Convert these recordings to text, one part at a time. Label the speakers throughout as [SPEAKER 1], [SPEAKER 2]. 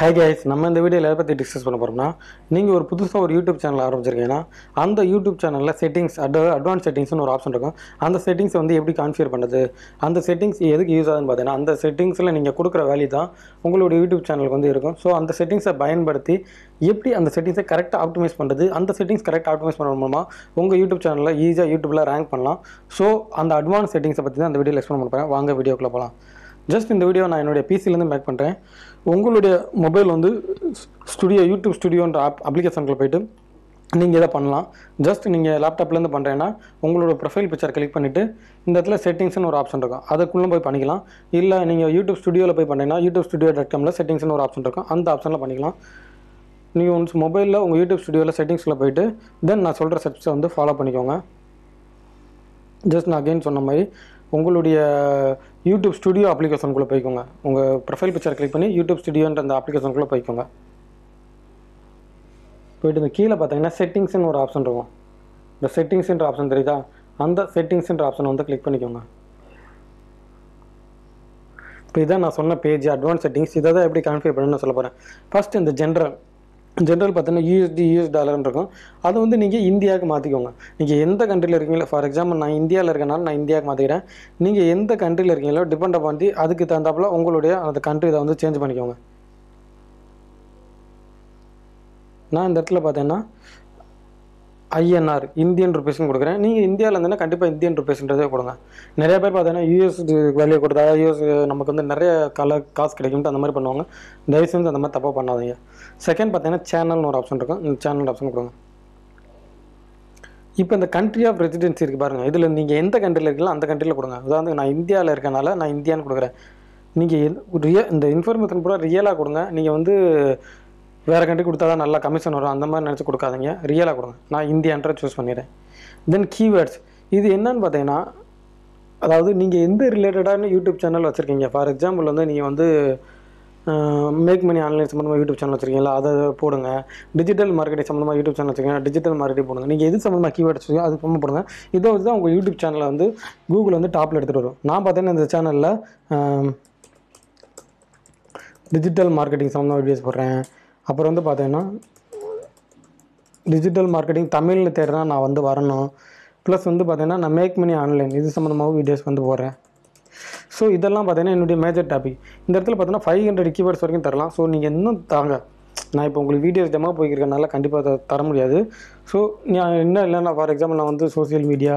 [SPEAKER 1] hi guys நம்ம இந்த வீடியோவில் எதை பற்றி டிஸ்கஸ் பண்ண போகிறோம்னா நீங்கள் ஒரு புதுசாக ஒரு யூடியூப் சேனல் ஆரம்பிச்சிருக்கீங்கன்னா அந்த யூடியூப் சேனலில் செட்டிங்ஸ் அட் அட்வான்ஸ் செட்டிங்ஸ்னு ஒரு ஆப்ஷன் இருக்கும் அந்த செட்டிங்ஸை வந்து எப்படி கான்ஃபிகர் பண்ணுறது அந்த செட்டிங்ஸ் எதுக்கு யூஸ் ஆகுதுன்னு பார்த்தீங்கன்னா அந்த செட்டிங்ஸில் நீங்கள் கொடுக்குற வேல்யூ தான் உங்களோட யூடியூப் சேனலுக்கு வந்து இருக்கும் ஸோ அந்த செட்டிங்ஸை பயன்படுத்தி எப்படி அந்த செட்டிங்ஸை கரெக்டாக ஆப்டிமைஸ் பண்ணுறது அந்த செட்டிங்ஸ் கரெக்டாக ஆப்டிமைஸ் பண்ண மூலமாக உங்கள் யூடியூப் சேனலில் ஈஸியாக யூடியூப்பில் ரேங்க் பண்ணலாம் ஸோ அந்த அட்வான்ஸ் செட்டிங்ஸை பற்றி தான் அந்த வீடியோவில் எக்ஸ்பிளைன் பண்ண போகிறேன் வாங்க வீடியோக்குள்ளே போகலாம் ஜஸ்ட் இந்த வீடியோ நான் என்னுடைய பிசிலேருந்து மேக் பண்ணுறேன் உங்களுடைய மொபைல் வந்து ஸ்டுடியோ யூடியூப் ஸ்டுடியோன்ற ஆப் அப்ளிகேஷனுக்குள்ள போயிட்டு நீங்கள் இதை பண்ணலாம் ஜஸ்ட் நீங்கள் லேப்டாப்லேருந்து பண்ணுறேன்னா உங்களோட ப்ரொஃபைல் பிக்சர் கிளிக் பண்ணிவிட்டு இந்த இடத்துல செட்டிங்ஸ்னு ஒரு ஆப்ஷன் இருக்கும் அதுக்குள்ளே போய் பண்ணிக்கலாம் இல்லை நீங்கள் யூடியூப் ஸ்டுடியோவில் போய் பண்ணீங்கன்னா யூடியூப் ஸ்டுடியோ டாட் காமில் செட்டிங்ஸ்னு ஒரு ஆப்ஷன் இருக்கும் அந்த ஆப்ஷனில் பண்ணிக்கலாம் நீங்கள் ஒன்ஸ் மொபைலில் உங்கள் யூடியூப் ஸ்டுடியோவில் செட்டிங்ஸில் போயிட்டு தென் நான் சொல்கிற ஸ்டெப்ஸை வந்து ஃபாலோ பண்ணிக்கோங்க ஜஸ்ட் நான் அகைன் சொன்ன மாதிரி உங்களுடைய யூடியூப் ஸ்டுடியோ அப்ளிகேஷனுக்குள்ளே போய்க்கோங்க உங்கள் ப்ரொஃபைல் பிக்சர் கிளிக் பண்ணி யூடியூப் ஸ்டுடியோன்ற அந்த அப்ளிகேஷனுக்குள்ளே போய்க்கோங்க போயிட்டு இந்த கீழே பார்த்தீங்கன்னா செட்டிங்ஸ்னு ஒரு ஆப்ஷன் இருக்கும் இந்த செட்டிங்ஸ்ன்ற ஆப்ஷன் தெரியுதா அந்த செட்டிங்ஸ்ன்ற ஆப்ஷனை வந்து கிளிக் பண்ணிக்கோங்க இப்போ இதான் நான் சொன்ன பேஜ் அட்வான்ஸ் செட்டிங்ஸ் இதை தான் எப்படி கான்ஃபிகர் பண்ணணும்னு சொல்ல போகிறேன் ஃபர்ஸ்ட் இந்த ஜென்ரல் ஜென்ரல் பார்த்தீங்கன்னா யூஎஸ்டி யூஎஸ் டாலர்னு இருக்கும் அதை வந்து நீங்கள் இந்தியாவுக்கு மாற்றிக்கோங்க நீங்கள் எந்த கண்ட்ரியில் இருக்கீங்களோ ஃபார் எக்ஸாம்பிள் நான் இந்தியாவில் இருக்கனால நான் இந்தியாவுக்கு மாற்றிக்கிறேன் நீங்கள் எந்த கண்ட்ரியில் இருக்கீங்களோ டிபெண்ட் பண்ணி அதுக்கு தகுந்தாப்புல உங்களுடைய அந்த கண்ட்ரி இதை வந்து சேஞ்ச் பண்ணிக்கோங்க நான் இந்த இடத்துல பார்த்தீங்கன்னா ஐஎன்ஆர் இந்தியன் ருபீஸ்னு கொடுக்குறேன் நீங்கள் இந்தியாவில் இருந்தீங்கன்னா கண்டிப்பாக இந்தியன் ருபீஸ்ன்றதே கொடுங்க நிறைய பேர் பார்த்தீங்கன்னா யூஎஸ் வேல்யூ கொடுத்தா யூஎஸ் நமக்கு வந்து நிறைய கல காசு கிடைக்கும்ட்டு அந்த மாதிரி பண்ணுவாங்க தயவு செஞ்சு அந்த மாதிரி தப்பாக பண்ணாதீங்க செகண்ட் பார்த்தீங்கன்னா சேனல்னு ஒரு ஆப்ஷன் இருக்கும் இந்த சேனல் ஆப்ஷன் கொடுங்க இப்போ இந்த கண்ட்ரி ஆஃப் ரெசிடென்சி இருக்குது பாருங்கள் இதில் நீங்கள் எந்த கண்ட்ரியில் இருக்கீங்களோ அந்த கண்ட்ரியில் கொடுங்க உதாரணத்துக்கு நான் இந்தியாவில் இருக்கனால நான் இந்தியான்னு கொடுக்குறேன் நீங்கள் ரிய இந்த இன்ஃபர்மேஷன் பூரா ரியலாக கொடுங்க நீங்கள் வந்து வேறு கண்ட்ரி கொடுத்தா தான் நல்லா கமிஷன் வரும் அந்த மாதிரி நினச்சி கொடுக்காதீங்க ரியலாக கொடுங்க நான் இந்தியான்ற சூஸ் பண்ணிடுறேன் தென் கீவேர்ட்ஸ் இது என்னன்னு பார்த்தீங்கன்னா அதாவது நீங்கள் எந்த ரிலேட்டடான யூடியூப் சேனல் வச்சுருக்கீங்க ஃபார் எக்ஸாம்பிள் வந்து நீங்கள் வந்து மேக் மணி ஆன்லைன் சம்மந்தமாக யூடியூப் சேனல் வச்சுருக்கீங்களா அதை போடுங்க டிஜிட்டல் மார்க்கெட்டிங் சம்மந்தமாக யூடியூப் சேனல் வச்சுருக்கீங்க டிஜிட்டல் மார்க்கெட்டிங் போடுங்க நீங்கள் எது சம்மந்தமாக கீவேர்ட்ஸ் வச்சுருக்கீங்க அது சம்மந்தமாக போடுங்க இதை வச்சு தான் உங்கள் யூடியூப் சேனலை வந்து கூகுள் வந்து டாப்பில் எடுத்துகிட்டு வரும் நான் பார்த்தீங்கன்னா இந்த சேனலில் டிஜிட்டல் மார்க்கெட்டிங் சம்மந்தமாக வீடியோஸ் போடுறேன் அப்புறம் வந்து பார்த்தீங்கன்னா டிஜிட்டல் மார்க்கெட்டிங் தமிழில் தேடுனா நான் வந்து வரணும் ப்ளஸ் வந்து பார்த்தீங்கன்னா நான் மேக் மணி ஆன்லைன் இது சம்மந்தமாக வீடியோஸ் வந்து போடுறேன் ஸோ இதெல்லாம் பார்த்தீங்கன்னா என்னுடைய மேஜர் டாபிக் இந்த இடத்துல பார்த்தீங்கன்னா ஃபைவ் ஹண்ட்ரட் கீவேர்ட்ஸ் வரைக்கும் தரலாம் ஸோ நீங்கள் இன்னும் தாங்க நான் இப்போ உங்களுக்கு வீடியோஸ் டெமோ போய்க்கிறதுனால கண்டிப்பாக த- தர முடியாது ஸோ நான் என்ன இல்லைன்னா ஃபார் எக்ஸாம்பிள் நான் வந்து சோஷியல் மீடியா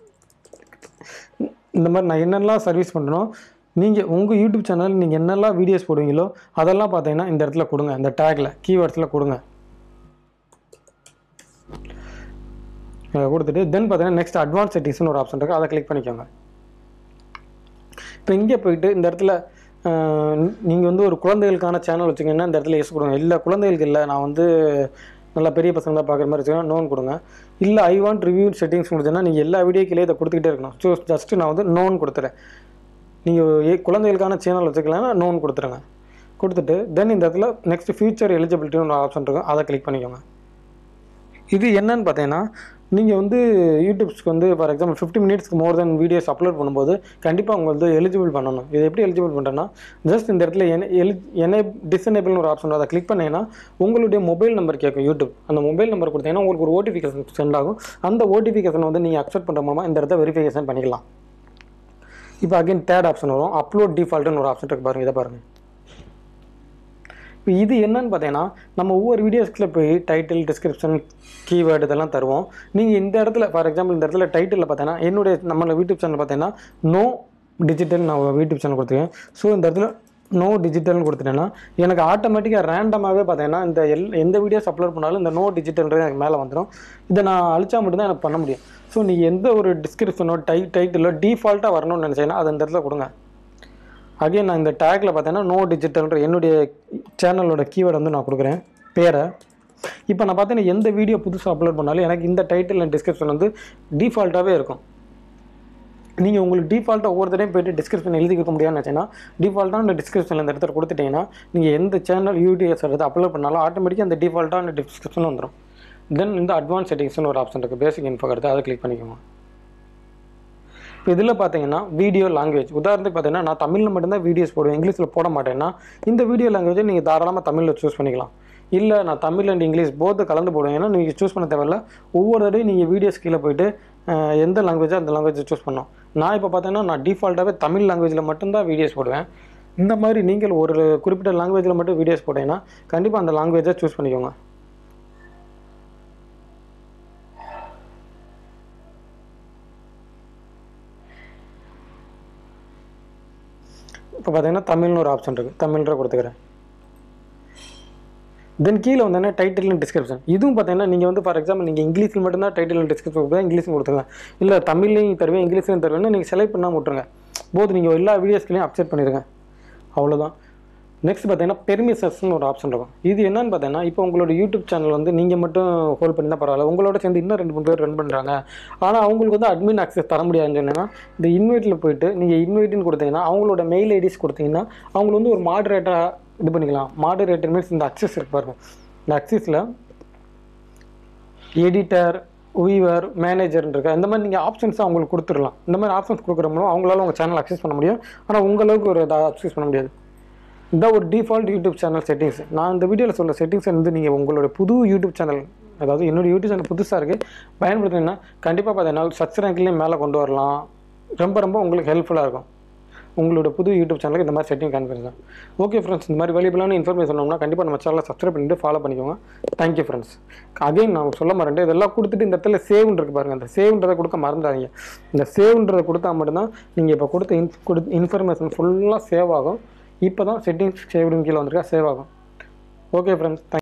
[SPEAKER 1] இந்த மாதிரி நான் என்னெல்லாம் சர்வீஸ் பண்ணுறனோ நீங்கள் உங்கள் யூடியூப் சேனல் நீங்கள் என்னெல்லாம் வீடியோஸ் போடுவீங்களோ அதெல்லாம் பார்த்தீங்கன்னா இந்த இடத்துல கொடுங்க இந்த டேக்கில் கீவேர்ட்ஸில் கொடுங்க இதை கொடுத்துட்டு தென் பார்த்தீங்கன்னா நெக்ஸ்ட் அட்வான்ஸ் செட்டிங்ஸ்னு ஒரு ஆப்ஷன் இருக்குது அதை கிளிக் பண்ணிக்கோங்க இப்போ இங்கே போயிட்டு இந்த இடத்துல நீங்கள் வந்து ஒரு குழந்தைகளுக்கான சேனல் வச்சுக்கீங்கன்னா இந்த இடத்துல எஸ் கொடுங்க இல்லை குழந்தைகளுக்கு இல்லை நான் வந்து நல்லா பெரிய பசங்க தான் பார்க்குற மாதிரி வச்சுக்கோங்க நோன் கொடுங்க இல்லை ஐ வாண்ட் ரிவ்யூ செட்டிங்ஸ் கொடுத்தீங்கன்னா நீங்கள் எல்லா வீடியோக்கிலே இதை கொடுத்துக்கிட்டே இருக்கணும் ஸோ ஜஸ்ட்டு நான் வந்து நோன் கொடுத்துறேன் நீங்கள் குழந்தைகளுக்கான சேனல் வச்சுக்கலன்னா நோன் கொடுத்துருங்க கொடுத்துட்டு தென் இந்த இடத்துல நெக்ஸ்ட் ஃபியூச்சர் எலிஜிபிலிட்டின்னு ஒரு ஆப்ஷன் இருக்கும் அதை கிளிக் பண்ணிக்கோங்க இது என்னன்னு பார்த்தீங்கன்னா நீங்கள் வந்து யூடியூப்ஸ்க்கு வந்து ஃபார் எக்ஸாம்பிள் ஃபிஃப்டி மினிட்ஸ்க்கு மோர் தென் வீடியோஸ் அப்லோட் பண்ணும்போது கண்டிப்பாக அவங்க வந்து எலிஜிபிள் பண்ணணும் இது எப்படி எலிஜிபிள் பண்ணுறேன்னா ஜஸ்ட் இந்த இடத்துல என்ன எலி என்ன டிசனேபிள்னு ஒரு ஆப்ஷன் அதை கிளிக் பண்ணீங்கன்னா உங்களுடைய மொபைல் நம்பர் கேட்கும் யூடியூப் அந்த மொபைல் நம்பர் கொடுத்தீங்கன்னா உங்களுக்கு ஒரு ஓட்டிஃபிகேஷன் சென்ட் ஆகும் அந்த ஓட்டிஃபிகேஷன் வந்து நீங்கள் அக்செப்ட் பண்ணுற மூலமாக இந்த இடத்த வெரிஃபிகேஷன் பண்ணிக்கலாம் இப்போ அகைன் தேர்ட் ஆப்ஷன் வரும் அப்லோட் டிஃபால்ட்டுன்னு ஒரு ஆப்ஷன் இருக்கு பாருங்கள் இதை பாருங்கள் இப்போ இது என்னன்னு பார்த்தீங்கன்னா நம்ம ஒவ்வொரு வீடியோஸ்க்குள்ள போய் டைட்டில் டிஸ்கிரிப்ஷன் கீவேர்டு இதெல்லாம் தருவோம் நீங்கள் இந்த இடத்துல ஃபார் எக்ஸாம்பிள் இந்த இடத்துல டைட்டிலில் பார்த்தீங்கன்னா என்னுடைய நம்மள யூடியூப் சேனல் பார்த்தீங்கன்னா நோ டிஜிட்டல் நான் யூடியூப் சேனல் கொடுத்துருக்கேன் ஸோ இந்த இடத்துல நோ டிஜிட்டல்னு கொடுத்துட்டேன்னா எனக்கு ஆட்டோமேட்டிக்காக ரேண்டமாகவே பார்த்தீங்கன்னா இந்த எல் எந்த வீடியோஸ் அப்லோட் பண்ணாலும் இந்த நோ டிஜிட்டல்ன்றது எனக்கு மேலே வந்துடும் இதை நான் அழிச்சா மட்டும்தான் எனக்கு பண்ண முடியும் ஸோ நீங்கள் எந்த ஒரு டிஸ்கிரிப்ஷனோ டை டைட்டிலோ டிஃபால்ட்டாக வரணும்னு நினச்சீங்கன்னா அதை இந்த இடத்துல கொடுங்க அகைன் நான் இந்த டேக்கில் பார்த்தீங்கன்னா நோ டிஜிட்டல்ன்ற என்னுடைய சேனலோட கீவேர்டு வந்து நான் கொடுக்குறேன் பேரை இப்போ நான் பார்த்தீங்கன்னா எந்த வீடியோ புதுசாக அப்லோட் பண்ணாலும் எனக்கு இந்த டைட்டில் அண்ட் டிஸ்கிரிப்ஷன் வந்து டிஃபால்ட்டாகவே இருக்கும் நீங்கள் உங்களுக்கு டிஃபால்ட்டாக ஒவ்வொரு தடையும் போயிட்டு டிஸ்கிரிப்ஷன் எழுதி கொடுக்க முடியாதுன்னு நினச்சேன்னா டிஃபால்ட்டாக அந்த டிஸ்கிரிப்ஷனில் இந்த இடத்துல கொடுத்துட்டீங்கன்னா நீங்கள் எந்த சேனல் யூடிஎஸ் எடுத்து அப்லோட் பண்ணாலும் ஆட்டோமேட்டிக்காக அந்த டிஃபால்ட்டாக அந்த டிஸ்கிரிப்ஷன் வந்துடும் தென் இந்த அட்வான்ஸ் செட்டிங்ஸ்னு ஒரு ஆப்ஷன் இருக்குது பேசிக் இன்ஃபோ எடுத்து அதை கிளிக் பண்ணிக்கோங்க இப்போ இப்போ இதில் பார்த்தீங்கன்னா வீடியோ லாங்குவேஜ் உதாரணத்துக்கு பார்த்தீங்கன்னா நான் தமிழில் மட்டும்தான் வீடியோஸ் போடுவேன் இங்கிலீஷில் போட மாட்டேன்னா இந்த வீடியோ லாங்குவேஜை நீங்கள் தாராளமாக தமிழில் சூஸ் பண்ணிக்கலாம் இல்லை நான் தமிழ் அண்ட் இங்கிலீஷ் போத்து கலந்து போடுவேன் ஏன்னா நீங்கள் சூஸ் பண்ண தேவையில்ல ஒவ்வொரு தடையும் நீங்கள் வீடியோஸ் கீழே போயிட்டு அஹ், எந்த லாங்குவேஜோ அந்த லாங்குவேஜை சூஸ் பண்ணோம் நான் இப்போ பார்த்தீங்கன்னா நான் டிஃபால்ட்டாகவே தமிழ் லாங்குவேஜில் மட்டும்தான் வீடியோஸ் போடுவேன் இந்த மாதிரி நீங்கள் ஒரு குறிப்பிட்ட லாங்குவேஜில் மட்டும் வீடியோஸ் போட்டீங்கன்னா கண்டிப்பாக அந்த லாங்குவேஜை சூஸ் பண்ணிக்கோங்க இப்போ பார்த்தீங்கன்னா தமிழ்னு ஒரு ஆப்ஷன் இருக்குது தமிழ்ன்ற கொடுத்துக்கிறேன் தென் கீழே வந்தோன்னா டைட்டில் அண்ட் டிஸ்கிரிப்ஷன் இதுவும் பார்த்தீங்கன்னா நீங்கள் வந்து ஃபார் எக்ஸாம்பிள் நீங்கள் இங்கிலீஷில் மட்டும்தான் டைட்டில் அண்ட் டிஸ்கிரிப்ஷன் கொடுத்தா இங்கிலீஷும் கொடுத்துருங்க இல்லை தமிழ்லையும் தருவேன் இங்கிலீஷ்லையும் தருவேன்னா நீங்கள் செலக்ட் பண்ணாமல் விட்ருங்க போது நீங்கள் எல்லா வீடியோஸ்களையும் அப்செட் பண்ணிடுங்க அவ்வளோதான் நெக்ஸ்ட் பார்த்தீங்கன்னா பெர்மிஷன்ஸ்னு ஒரு ஆப்ஷன் இருக்கும் இது என்னன்னு பார்த்தீங்கன்னா இப்போ உங்களோட யூடியூப் சேனல் வந்து நீங்கள் மட்டும் ஹோல்ட் பண்ணி தான் பரவாயில்ல உங்களோட சேர்ந்து இன்னும் ரெண்டு மூணு பேர் ரன் பண்ணுறாங்க ஆனால் அவங்களுக்கு வந்து அட்மின் ஆக்சஸ் தர முடியாதுன்னு சொன்னீங்கன்னா இந்த இன்வைட்டில் போயிட்டு நீங்கள் இன்வைட்டுன்னு கொடுத்தீங்கன்னா அவங்களோட மெயில் ஐடிஸ் கொடுத்தீங்கன்னா அவங்கள வந்து ஒரு மாடரேட்டராக இது பண்ணிக்கலாம் மாடரேட்டர் மீன்ஸ் இந்த அக்சஸ் இருக்கு பாருங்க இந்த அக்சஸில் எடிட்டர் வீவர் மேனேஜர் இருக்கா இந்த மாதிரி நீங்கள் ஆப்ஷன்ஸ் அவங்களுக்கு கொடுத்துடலாம் இந்த மாதிரி ஆப்ஷன்ஸ் கொடுக்குற மூலம் அவங்களால உங்கள் சேனல் அக்சஸ் பண்ண முடியும் ஆனால் உங்களுக்கு ஒரு அக்சஸ் பண்ண முடியாது இதான் ஒரு டிஃபால்ட் யூடியூப் சேனல் செட்டிங்ஸ் நான் இந்த வீடியோவில் சொல்கிற செட்டிங்ஸ் வந்து நீங்கள் உங்களோட புது யூடியூப் சேனல் அதாவது என்னோட யூடியூப் சேனல் புதுசாக இருக்குது பயன்படுத்தினீங்கன்னா கண்டிப்பாக பார்த்தீங்கன்னா சர்ச் ரேங்க்லேயும் மேலே கொண்டு வரலாம் ரொம்ப ரொம்ப உங்களுக்கு ஹெல்ப்ஃபுல்லாக இருக்கும் உங்களோட புது யூடியூப் சேனலுக்கு இந்த மாதிரி செட்டிங் கான்ஃபிகரேஷன் ஓகே ஃப்ரெண்ட்ஸ் இந்த மாதிரி வேல்யூபிளான இன்ஃபர்மேஷன் வேணும்னா கண்டிப்பாக நம்ம சேனலை சப்ஸ்கிரைப் பண்ணிட்டு ஃபாலோ பண்ணிக்கோங்க தேங்க்யூ ஃப்ரெண்ட்ஸ் அகைன் நான் சொல்ல மாட்டேன் இதெல்லாம் கொடுத்துட்டு இந்த இடத்துல சேவ்னு இருக்கு பாருங்க அந்த சேவ்ன்றதை கொடுக்க மறந்துடாதீங்க இந்த சேவ்ன்றதை கொடுத்தா மட்டும்தான் நீங்கள் இப்போ கொடுத்த இன்ஃப் கொடு இன்ஃபர்மேஷன் ஃபுல்லாக சேவ் ஆகும் இப்போ தான் செட்டிங்ஸ் சேவ்டுன்னு கீழே வந்திருக்கா சேவ் ஆகும் ஓகே ஃப்ரெண்ட்ஸ்